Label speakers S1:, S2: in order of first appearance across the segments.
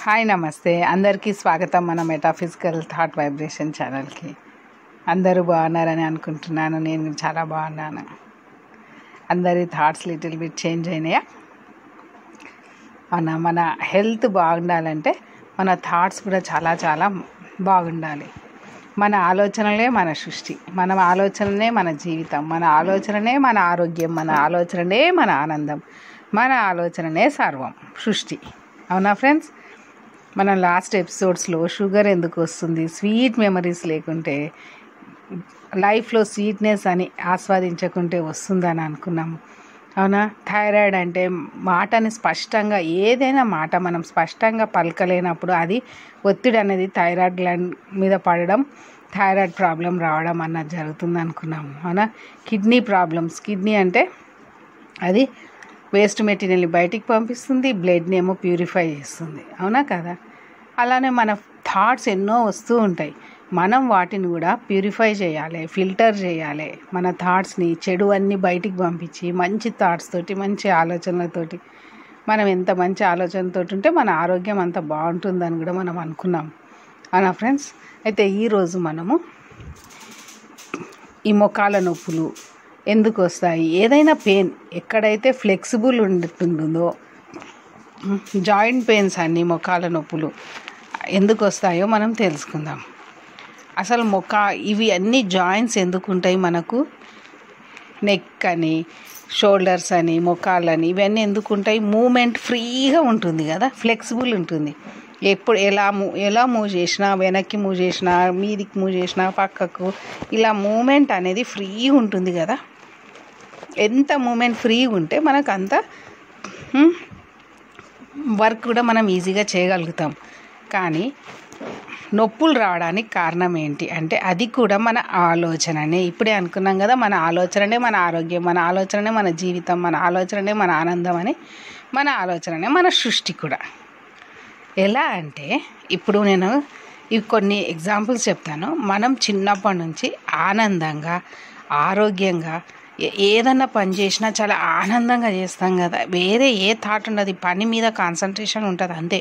S1: Hi నమస్తే అందరికీ స్వాగతం మన మెటాఫిజికల్ థాట్ వైబ్రేషన్ ఛానల్కి అందరూ బాగున్నారని అనుకుంటున్నాను నేను చాలా బాగున్నాను అందరి థాట్స్ లిటిల్ బిట్ చేంజ్ అయినాయా అవునా మన హెల్త్ బాగుండాలంటే మన థాట్స్ కూడా చాలా చాలా బాగుండాలి మన ఆలోచనలే మన సృష్టి మన ఆలోచననే మన జీవితం మన ఆలోచననే మన ఆరోగ్యం మన ఆలోచననే మన ఆనందం మన ఆలోచననే సర్వం సృష్టి అవునా ఫ్రెండ్స్ మన లాస్ట్ ఎపిసోడ్స్లో షుగర్ ఎందుకు వస్తుంది స్వీట్ మెమరీస్ లేకుంటే లైఫ్లో స్వీట్నెస్ అని ఆస్వాదించకుంటే వస్తుందని అనుకున్నాము అవునా థైరాయిడ్ అంటే మాటని స్పష్టంగా ఏదైనా మాట మనం స్పష్టంగా పలకలేనప్పుడు అది ఒత్తిడి అనేది థైరాయిడ్ గ్లాండ్ మీద పడడం థైరాయిడ్ ప్రాబ్లం రావడం అన్నది జరుగుతుంది అనుకున్నాము అవునా కిడ్నీ ప్రాబ్లమ్స్ కిడ్నీ అంటే అది వేస్ట్ మెటీరియల్ని బయటికి పంపిస్తుంది బ్లడ్ని ఏమో ప్యూరిఫై చేస్తుంది అవునా కదా అలానే మన థాట్స్ ఎన్నో వస్తూ ఉంటాయి మనం వాటిని కూడా ప్యూరిఫై చేయాలి ఫిల్టర్ చేయాలి మన థాట్స్ని చెడు అన్నీ బయటికి పంపించి మంచి థాట్స్ తోటి మంచి ఆలోచనలతోటి మనం ఎంత మంచి ఆలోచనతో ఉంటే మన ఆరోగ్యం అంత బాగుంటుందని కూడా మనం అనుకున్నాం అవునా ఫ్రెండ్స్ అయితే ఈరోజు మనము ఈ మొకాల నొప్పులు ఎందుకు వస్తాయి ఏదైనా పెయిన్ ఎక్కడైతే ఫ్లెక్సిబుల్ ఉంటుందో జాయింట్ పెయిన్స్ అన్ని మొకాల నొప్పులు ఎందుకు వస్తాయో మనం తెలుసుకుందాం అసలు మొక్క ఇవి అన్ని జాయింట్స్ ఎందుకు ఉంటాయి మనకు నెక్ అని షోల్డర్స్ అని మొకాలని ఇవన్నీ ఎందుకు ఉంటాయి మూమెంట్ ఫ్రీగా ఉంటుంది కదా ఫ్లెక్సిబుల్ ఉంటుంది ఎప్పుడు ఎలా మూవ్ ఎలా మూవ్ చేసినా వెనక్కి మూవ్ చేసినా మీదికి మూవ్ చేసినా పక్కకు ఇలా మూమెంట్ అనేది ఫ్రీ ఉంటుంది కదా ఎంత మూమెంట్ ఫ్రీ ఉంటే మనకు అంత వర్క్ కూడా మనం ఈజీగా చేయగలుగుతాం కానీ నొప్పులు రావడానికి కారణం ఏంటి అంటే అది కూడా మన ఆలోచననే ఇప్పుడే అనుకున్నాం కదా మన ఆలోచననే మన ఆరోగ్యం మన ఆలోచననే మన జీవితం మన ఆలోచననే మన ఆనందం అని మన ఆలోచననే మన సృష్టి కూడా ఎలా అంటే ఇప్పుడు నేను ఇవి కొన్ని ఎగ్జాంపుల్స్ చెప్తాను మనం చిన్నప్పటి నుంచి ఆనందంగా ఆరోగ్యంగా ఏదన్నా పని చేసినా చాలా ఆనందంగా చేస్తాం కదా వేరే ఏ థాట్ ఉండదు పని మీద కాన్సన్ట్రేషన్ ఉంటుంది అంతే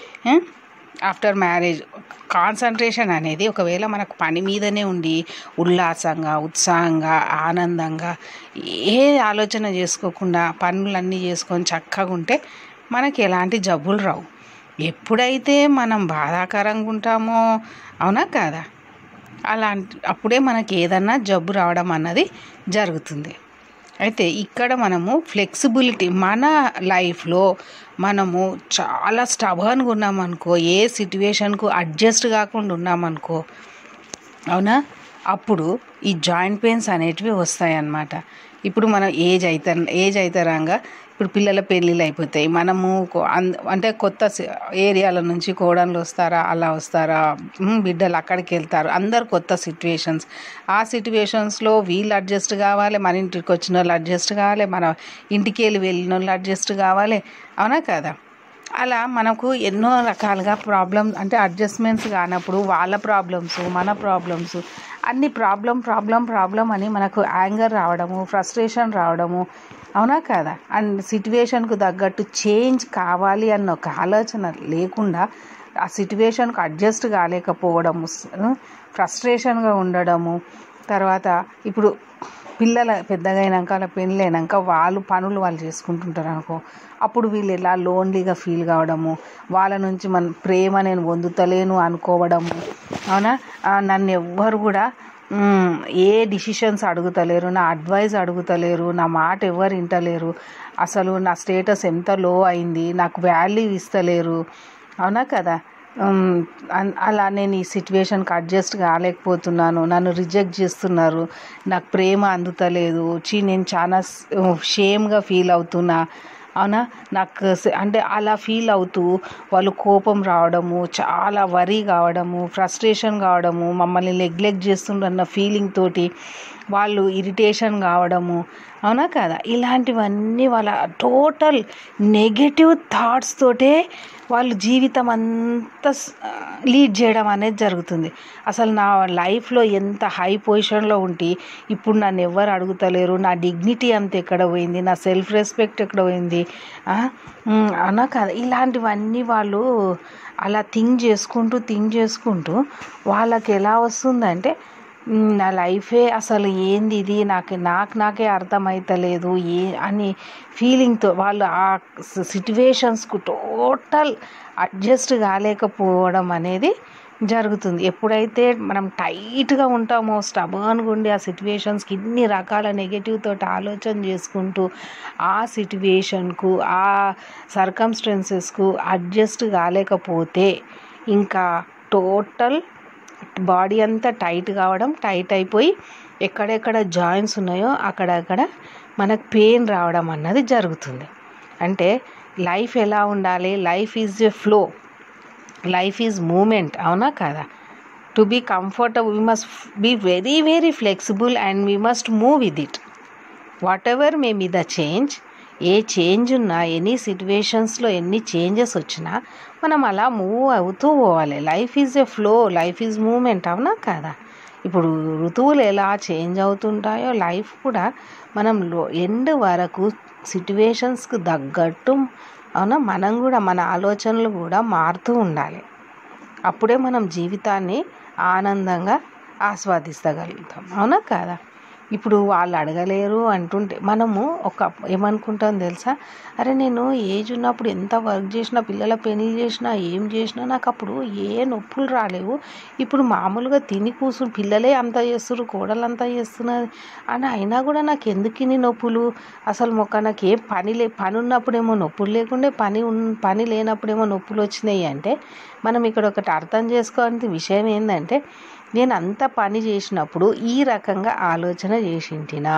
S1: ఆఫ్టర్ మ్యారేజ్ కాన్సన్ట్రేషన్ అనేది ఒకవేళ మనకు పని మీదనే ఉండి ఉల్లాసంగా ఉత్సాహంగా ఆనందంగా ఏ ఆలోచన చేసుకోకుండా పనులన్నీ చేసుకొని చక్కగా ఉంటే మనకి ఎలాంటి జబ్బులు రావు ఎప్పుడైతే మనం బాధాకరంగా ఉంటామో అవునా కాదా అలాంటి అప్పుడే మనకి ఏదన్నా జబ్బు రావడం అన్నది జరుగుతుంది అయితే ఇక్కడ మనము ఫ్లెక్సిబిలిటీ మన లైఫ్లో మనము చాలా స్టబర్న్గా ఉన్నామనుకో ఏ సిట్యువేషన్కు అడ్జస్ట్ కాకుండా ఉన్నామనుకో అవునా అప్పుడు ఈ జాయింట్ పెయిన్స్ అనేటివి వస్తాయి అన్నమాట ఇప్పుడు మనం ఏజ్ అవుతా ఏజ్ అవుతారంగా ఇప్పుడు పిల్లల పెళ్ళిళ్ళు అయిపోతాయి మనము అంటే కొత్త ఏరియాల నుంచి కోడన్లు వస్తారా అలా వస్తారా బిడ్డలు అక్కడికి వెళ్తారు అందరు కొత్త సిట్యువేషన్స్ ఆ సిట్యువేషన్స్లో వీళ్ళు అడ్జస్ట్ కావాలి మన ఇంటికి వచ్చిన వాళ్ళు అడ్జస్ట్ కావాలి మన ఇంటికి వెళ్ళి వెళ్ళిన వాళ్ళు అడ్జస్ట్ కావాలి అవునా కదా అలా మనకు ఎన్నో రకాలుగా ప్రాబ్లమ్ అంటే అడ్జస్ట్మెంట్స్ కానప్పుడు వాళ్ళ ప్రాబ్లమ్స్ మన ప్రాబ్లమ్స్ అన్ని ప్రాబ్లం ప్రాబ్లం ప్రాబ్లం అని మనకు యాంగర్ రావడము ఫ్రస్ట్రేషన్ రావడము అవునా కదా అండ్ సిట్యువేషన్కు తగ్గట్టు చేంజ్ కావాలి అన్న ఒక ఆలోచన లేకుండా ఆ సిట్యువేషన్కు అడ్జస్ట్ కాలేకపోవడము ఫ్రస్ట్రేషన్గా ఉండడము తర్వాత ఇప్పుడు పిల్లల పెద్దగా అయినాక అలా పెళ్ళైనాక వాళ్ళు పనులు వాళ్ళు చేసుకుంటుంటారు అనుకో అప్పుడు వీళ్ళు ఎలా లోన్లీగా ఫీల్ కావడము వాళ్ళ నుంచి మన ప్రేమ నేను పొందుతలేను అనుకోవడము అవునా నన్ను ఎవ్వరు కూడా ఏ డిసిషన్స్ అడుగుతలేరు నా అడ్వైస్ అడుగుతలేరు నా మాట ఎవరు వింటలేరు అసలు నా స్టేటస్ ఎంత లో అయింది నాకు వాల్యూ ఇస్తలేరు అవునా కదా అలా నేను ఈ సిచ్యువేషన్కి అడ్జస్ట్ కాలేకపోతున్నాను నన్ను రిజెక్ట్ చేస్తున్నారు నాకు ప్రేమ అందుతలేదు చీ నేను చాలా షేమ్గా ఫీల్ అవుతున్నా అవునా నాకు అంటే అలా ఫీల్ అవుతూ వాళ్ళు కోపం రావడము చాలా వరీ కావడము ఫ్రస్ట్రేషన్ కావడము మమ్మల్ని నెగ్లెక్ట్ చేస్తుండన్న ఫీలింగ్ తోటి వాళ్ళు ఇరిటేషన్ కావడము అవునా కదా ఇలాంటివన్నీ వాళ్ళ టోటల్ నెగటివ్ థాట్స్ తోటే వాళ్ళు జీవితం అంతా లీడ్ చేయడం అనేది జరుగుతుంది అసలు నా లైఫ్లో ఎంత హై పొజిషన్లో ఉండి ఇప్పుడు నన్ను ఎవరు అడుగుతలేరు నా డిగ్నిటీ అంత ఎక్కడ పోయింది నా సెల్ఫ్ రెస్పెక్ట్ ఎక్కడ పోయింది ఆ, ఉమ్, అనా కదా ఇలాంటివన్నీ వాళ్ళు అలా థింక్ చేసుకుంటూ థింక్ చేసుకుంటూ వాళ్ళకి ఎలా వస్తుందంటే "మ్, నా లైఫే అసలు ఏంది ఇది నాకు నాకు నాకే అర్థమవుతలేదు ఏ అని ఫీలింగ్తో వాళ్ళు ఆ సిట్యువేషన్స్కు టోటల్ అడ్జస్ట్ కాలేకపోవడం అనేది జరుగుతుంది ఎప్పుడైతే మనం టైట్గా ఉంటామో స్టబర్న్గా ఉండి ఆ సిట్యువేషన్స్కి ఇన్ని రకాల నెగటివ్ తోటి ఆలోచన చేసుకుంటూ ఆ సిట్యువేషన్కు ఆ సర్కమ్స్టెన్సెస్కు అడ్జస్ట్ కాలేకపోతే ఇంకా టోటల్ బాడీ అంతా టైట్ కావడం టైట్ అయిపోయి ఎక్కడెక్కడ జాయింట్స్ ఉన్నాయో అక్కడక్కడ మనకు పెయిన్ రావడం అన్నది జరుగుతుంది అంటే లైఫ్ ఎలా ఉండాలి life is a flow life is movement అవునా కదా to be comfortable we must be very very flexible and we must move with it whatever may be the change ఏ చేంజ్ ఉన్నా ఎనీ సిట్యువేషన్స్లో ఎన్ని changes వచ్చినా మనం అలా move అవుతూ పోవాలి life is a flow life is movement అవునా కదా ఇప్పుడు ఋతువులు ఎలా చేంజ్ అవుతుంటాయో లైఫ్ కూడా మనం ఎండ్ వరకు సిట్యువేషన్స్కి తగ్గట్టు అవునా మనం కూడా మన ఆలోచనలు కూడా మారుతూ ఉండాలి అప్పుడే మనం జీవితాన్ని ఆనందంగా ఆస్వాదిస్తగలుగుతాం అవునా కాదా ఇప్పుడు వాళ్ళు అడగలేరు అంటుంటే మనము ఒక ఏమనుకుంటాం తెలుసా అరే నేను ఏజ్ ఉన్నప్పుడు ఎంత వర్క్ చేసినా పిల్లల పెళ్లి చేసినా ఏం చేసినా నాకు అప్పుడు ఏ నొప్పులు రాలేవు ఇప్పుడు మామూలుగా తిని కూర్చుని పిల్లలే అంతా చేస్తున్నారు కోడలు అంతా చేస్తున్నది అని అయినా కూడా నాకు ఎందుకు ఇన్ని నొప్పులు అసలు మొక్క నాకు ఏం పని లే పని ఉన్నప్పుడేమో నొప్పులు లేకుండే పని ఉన్ పని లేనప్పుడేమో నొప్పులు వచ్చినాయి అంటే మనం ఇక్కడ ఒకటి అర్థం చేసుకోవాల్సిన విషయం ఏంటంటే నేను అంత పని చేసినప్పుడు ఈ రకంగా ఆలోచన చేసింటినా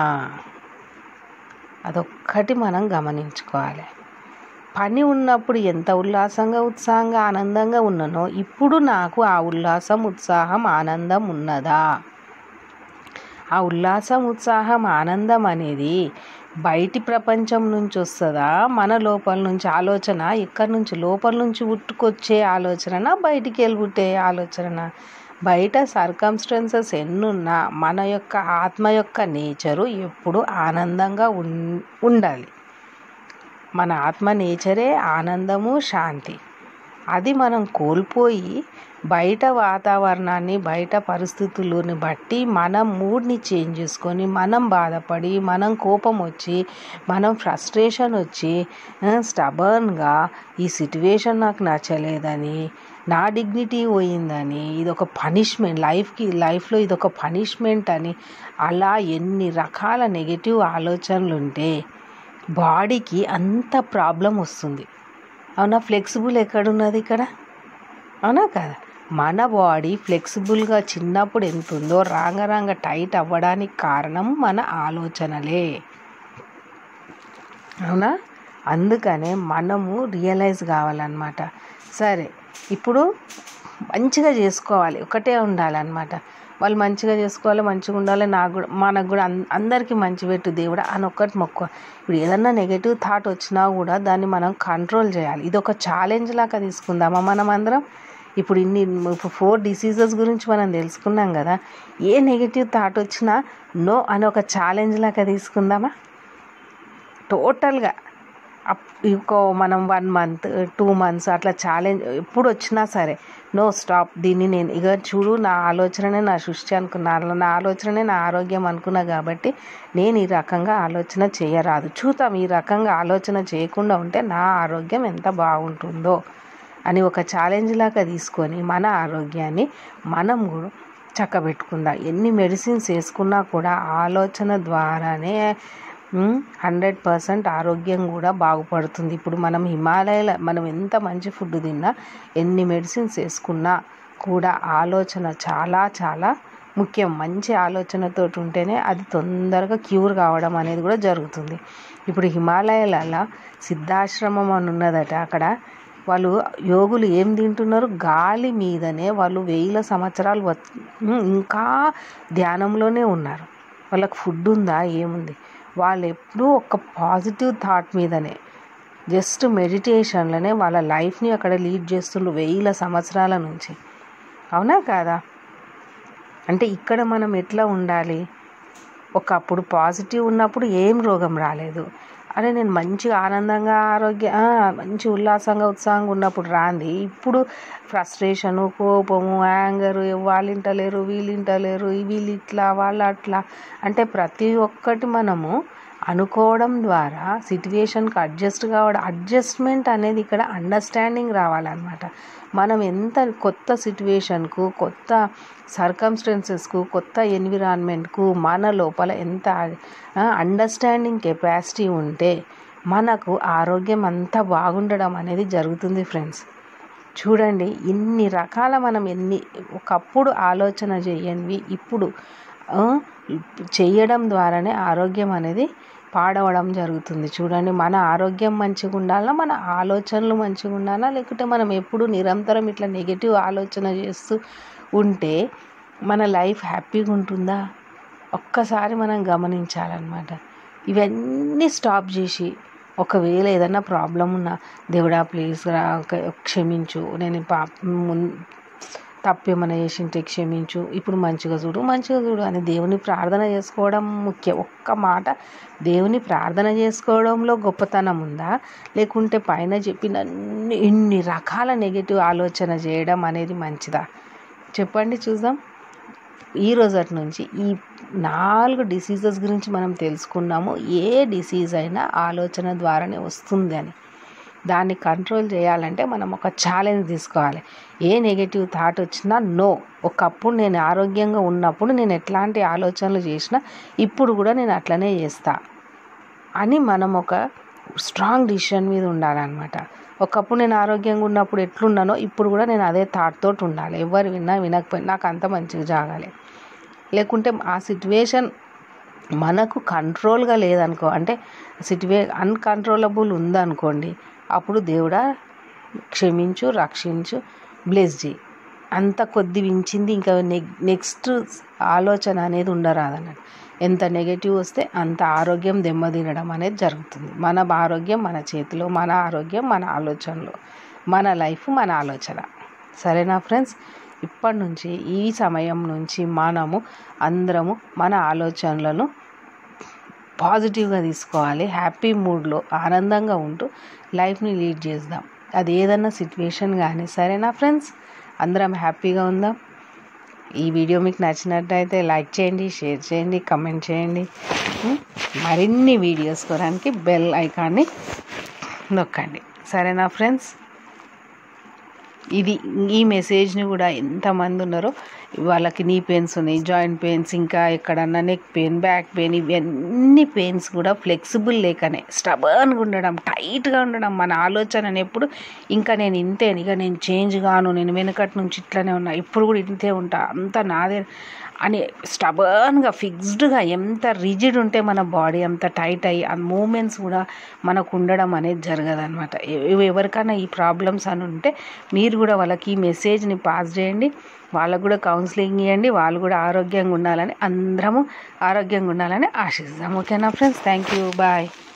S1: అదొక్కటి మనం గమనించుకోవాలి పని ఉన్నప్పుడు ఎంత ఉల్లాసంగా ఉత్సాహంగా ఆనందంగా ఉన్నానో ఇప్పుడు నాకు ఆ ఉల్లాసం ఉత్సాహం ఆనందం ఉన్నదా ఆ ఉల్లాసం ఉత్సాహం ఆనందం అనేది బయటి ప్రపంచం నుంచి వస్తుందా మన లోపల నుంచి ఆలోచన ఎక్కడి నుంచి లోపల నుంచి పుట్టుకొచ్చే ఆలోచన బయటికి వెళ్ళి పుట్టే ఆలోచన బయట సర్కమ్స్టెన్సెస్ ఎన్నున్నా మన యొక్క ఆత్మ యొక్క నేచరు ఎప్పుడు ఆనందంగా ఉన్ ఉండాలి మన ఆత్మ నేచరే ఆనందము శాంతి అది మనం కోల్పోయి బయట వాతావరణాన్ని బయట పరిస్థితులని బట్టి మనం మూడ్ని చేంజ్ చేసుకొని మనం బాధపడి మనం కోపం వచ్చి మనం ఫ్రస్ట్రేషన్ వచ్చి స్టబర్న్గా ఈ సిట్యువేషన్ నాకు నచ్చలేదని నా డిగ్నిటీ పోయిందని ఇది ఒక పనిష్మెంట్ లైఫ్కి లైఫ్లో ఇది ఒక పనిష్మెంట్ అని అలా ఎన్ని రకాల నెగిటివ్ ఆలోచనలు ఉంటే బాడీకి అంత ప్రాబ్లం వస్తుంది అవునా ఫ్లెక్సిబుల్ ఎక్కడున్నది ఇక్కడ అవునా కదా మన బాడీ ఫ్లెక్సిబుల్గా చిన్నప్పుడు ఎంత ఉందో రాంగ రాంగ టైట్ అవ్వడానికి కారణం మన ఆలోచనలే అవునా అందుకనే మనము రియలైజ్ కావాలన్నమాట సరే ఇప్పుడు మంచిగా చేసుకోవాలి ఒకటే ఉండాలన్నమాట వాళ్ళు మంచిగా చేసుకోవాలి మంచిగా ఉండాలి నాకు కూడా మనకు కూడా అన్- అందరికీ మంచి పెట్టు దేవుడా అని ఒక్కటి మొక్క ఇప్పుడు ఏదన్నా నెగిటివ్ థాట్ వచ్చినా కూడా దాన్ని మనం కంట్రోల్ చేయాలి ఇది ఒక ఛాలెంజ్ లాగా తీసుకుందామా మనం అందరం ఇప్పుడు ఇన్ని ఇప్పుడు ఫోర్ డిసీజెస్ గురించి మనం తెలుసుకున్నాం కదా ఏ నెగిటివ్ థాట్ వచ్చినా నో అని ఒక ఛాలెంజ్ లాగా తీసుకుందామా టోటల్గా అప్ ఇంకో మనం వన్ మంత్ టూ మంత్స్ అట్లా ఛాలెంజ్ ఎప్పుడు వచ్చినా సరే నో స్టాప్ దీన్ని నేను ఇక చూడు నా ఆలోచననే నా సృష్టి అనుకున్నా నా ఆలోచననే నా ఆరోగ్యం అనుకున్నా కాబట్టి నేను ఈ రకంగా ఆలోచన చేయరాదు చూద్దాం ఈ రకంగా ఆలోచన చేయకుండా ఉంటే నా ఆరోగ్యం ఎంత బాగుంటుందో అని ఒక ఛాలెంజ్ లాగా తీసుకొని మన ఆరోగ్యాన్ని మనం కూడా చక్కబెట్టుకుందాం ఎన్ని మెడిసిన్స్ వేసుకున్నా కూడా ఆలోచన ద్వారానే హండ్రెడ్ పర్సెంట్ ఆరోగ్యం కూడా బాగుపడుతుంది ఇప్పుడు మనం హిమాలయాల మనం ఎంత మంచి ఫుడ్ తిన్నా ఎన్ని మెడిసిన్స్ వేసుకున్నా కూడా ఆలోచన చాలా చాలా ముఖ్యం మంచి ఆలోచనతో ఉంటేనే అది తొందరగా క్యూర్ కావడం అనేది కూడా జరుగుతుంది ఇప్పుడు హిమాలయాల సిద్ధాశ్రమం అని ఉన్నదట అక్కడ వాళ్ళు యోగులు ఏం తింటున్నారు గాలి మీదనే వాళ్ళు వేల సంవత్సరాలు వచ్- ఇంకా ధ్యానంలోనే ఉన్నారు వాళ్ళకి ఫుడ్ ఉందా ఏముంది వాళ్ళు ఎప్పుడూ ఒక పాజిటివ్ థాట్ మీదనే జస్ట్ మెడిటేషన్లోనే వాళ్ళ లైఫ్ని అక్కడ లీడ్ చేస్తుండ్రు వేల సంవత్సరాల నుంచి అవునా కాదా అంటే ఇక్కడ మనం ఎట్లా ఉండాలి ఒకప్పుడు పాజిటివ్ ఉన్నప్పుడు ఏం రోగం రాలేదు అరే నేను మంచిగా ఆనందంగా ఆరోగ్య ఆ, మంచి ఉల్లాసంగా ఉత్సాహంగా ఉన్నప్పుడు రాంది ఇప్పుడు ఫ్రస్ట్రేషను కోపము యాంగరు వాళ్ళు ఇంటలేరు వీళ్ళు ఇంటలేరు వీళ్ళు ఇట్లా వాళ్ళు అట్లా అంటే ప్రతి ఒక్కటి మనము అనుకోవడం ద్వారా సిట్యువేషన్కి అడ్జస్ట్ కావడం అడ్జస్ట్మెంట్ అనేది ఇక్కడ అండర్స్టాండింగ్ రావాలన్నమాట మనం ఎంత కొత్త సిట్యువేషన్కు కొత్త సర్కమ్స్టెన్సెస్కు కొత్త ఎన్విరాన్మెంట్కు మన లోపల ఎంత అండర్స్టాండింగ్ కెపాసిటీ ఉంటే మనకు ఆరోగ్యం అంతా బాగుండడం అనేది జరుగుతుంది ఫ్రెండ్స్ చూడండి ఇన్ని రకాల మనం ఎన్ని ఒకప్పుడు ఆలోచన చేయనివి ఇప్పుడు ఆ, చేయడం ద్వారానే ఆరోగ్యం అనేది పాడవడం జరుగుతుంది చూడండి మన ఆరోగ్యం మంచిగా ఉండాలా మన ఆలోచనలు మంచిగా ఉండాలా లేకుంటే మనం ఎప్పుడు నిరంతరం ఇట్లా నెగిటివ్ ఆలోచన చేస్తూ ఉంటే మన లైఫ్ హ్యాపీగా ఉంటుందా ఒక్కసారి మనం గమనించాలన్నమాట ఇవన్నీ స్టాప్ చేసి ఒకవేళ ఏదైనా ప్రాబ్లం ఉన్నా దేవుడా ప్లీజ్ రా ఒక- క్షమించు నేను ఈ పాప మున్- తప్పు ఏమైనా చేసింటే క్షమించు ఇప్పుడు మంచిగా చూడు మంచిగా చూడు అని దేవుని ప్రార్థన చేసుకోవడం ముఖ్యం ఒక్క మాట దేవుని ప్రార్థన చేసుకోవడంలో గొప్పతనం ఉందా లేకుంటే పైన చెప్పిన అన్ని ఇన్ని రకాల నెగిటివ్ ఆలోచన చేయడం అనేది మంచిదా చెప్పండి చూద్దాం ఈ రోజటి నుంచి ఈ నాలుగు డిసీజెస్ గురించి మనం తెలుసుకున్నాము ఏ డిసీజ్ అయినా ఆలోచన ద్వారానే వస్తుంది అని దాన్ని కంట్రోల్ చేయాలంటే మనం ఒక ఛాలెంజ్ తీసుకోవాలి ఏ నెగిటివ్ థాట్ వచ్చినా నో ఒకప్పుడు నేను ఆరోగ్యంగా ఉన్నప్పుడు నేను ఎట్లాంటి ఆలోచనలు చేసినా ఇప్పుడు కూడా నేను అట్లనే చేస్తా అని మనం ఒక స్ట్రాంగ్ డిసిషన్ మీద ఉండాలన్నమాట ఒకప్పుడు నేను ఆరోగ్యంగా ఉన్నప్పుడు ఎట్లున్నానో ఇప్పుడు కూడా నేను అదే థాట్ తోటి ఉండాలి ఎవరు విన్నా వినకపోయినా నాకు అంత మంచిగా జాగాలి లేకుంటే ఆ సిట్యువేషన్ మనకు కంట్రోల్గా లేదనుకో అంటే సిట్యువే అన్కంట్రోలబుల్ ఉందనుకోండి అప్పుడు దేవుడా క్షమించు రక్షించు బ్లెస్ చేయి అంత కొద్ది వించింది ఇంకా నెక్ నెక్స్ట్ ఆలోచన అనేది ఉండరాదన్నట్టు ఎంత నెగటివ్ వస్తే అంత ఆరోగ్యం దెబ్బతినడం అనేది జరుగుతుంది మన ఆరోగ్యం మన చేతిలో మన ఆరోగ్యం మన ఆలోచనలో మన లైఫ్ మన ఆలోచన సరేనా ఫ్రెండ్స్ ఇప్పటి నుంచి ఈ సమయం నుంచి మనము అందరము మన ఆలోచనలను పాజిటివ్గా తీసుకోవాలి హ్యాపీ మూడ్లో ఆనందంగా ఉంటూ లైఫ్ని లీడ్ చేద్దాం అది ఏదన్నా సిచ్యువేషన్ కానీ సరేనా ఫ్రెండ్స్ అందరం హ్యాపీగా ఉందాం ఈ వీడియో మీకు నచ్చినట్టయితే లైక్ చేయండి షేర్ చేయండి కమెంట్ చేయండి ఉం? మరిన్ని వీడియోస్ కొనడానికి బెల్ ఐకాన్ని నొక్కండి సరేనా ఫ్రెండ్స్ ఇది ఈ మెసేజ్ని కూడా ఎంతమంది ఉన్నారో వాళ్ళకి నీ పెయిన్స్ ఉన్నాయి జాయింట్ పెయిన్స్ ఇంకా ఎక్కడన్నా నెక్ పెయిన్ బ్యాక్ పెయిన్ ఇవన్నీ పెయిన్స్ కూడా ఫ్లెక్సిబుల్ లేకనే స్టబర్న్గా ఉండడం టైట్గా ఉండడం మన ఆలోచనని ఎప్పుడు ఇంకా నేను ఇంతే ఇక నేను చేంజ్ గాను నేను వెనకటి నుంచి ఇట్లనే ఉన్నా ఇప్పుడు కూడా ఇంతే ఉంటా అంత నాదే అని స్టబర్న్గా ఫిక్స్డ్గా ఎంత రిజిడ్ ఉంటే మన బాడీ అంత టైట్ అయ్యి ఆ మూమెంట్స్ కూడా మనకు ఉండడం అనేది జరగదనమాట ఎవరికైనా ఈ ప్రాబ్లమ్స్ అని ఉంటే మీరు కూడా వాళ్ళకి ఈ మెసేజ్ని పాస్ చేయండి వాళ్ళకు కూడా కౌన్సిలింగ్ ఇవ్వండి వాళ్ళు కూడా ఆరోగ్యంగా ఉండాలని అందరము ఆరోగ్యంగా ఉండాలని ఆశిస్తాం ఓకేనా ఫ్రెండ్స్ థ్యాంక్ యూ బాయ్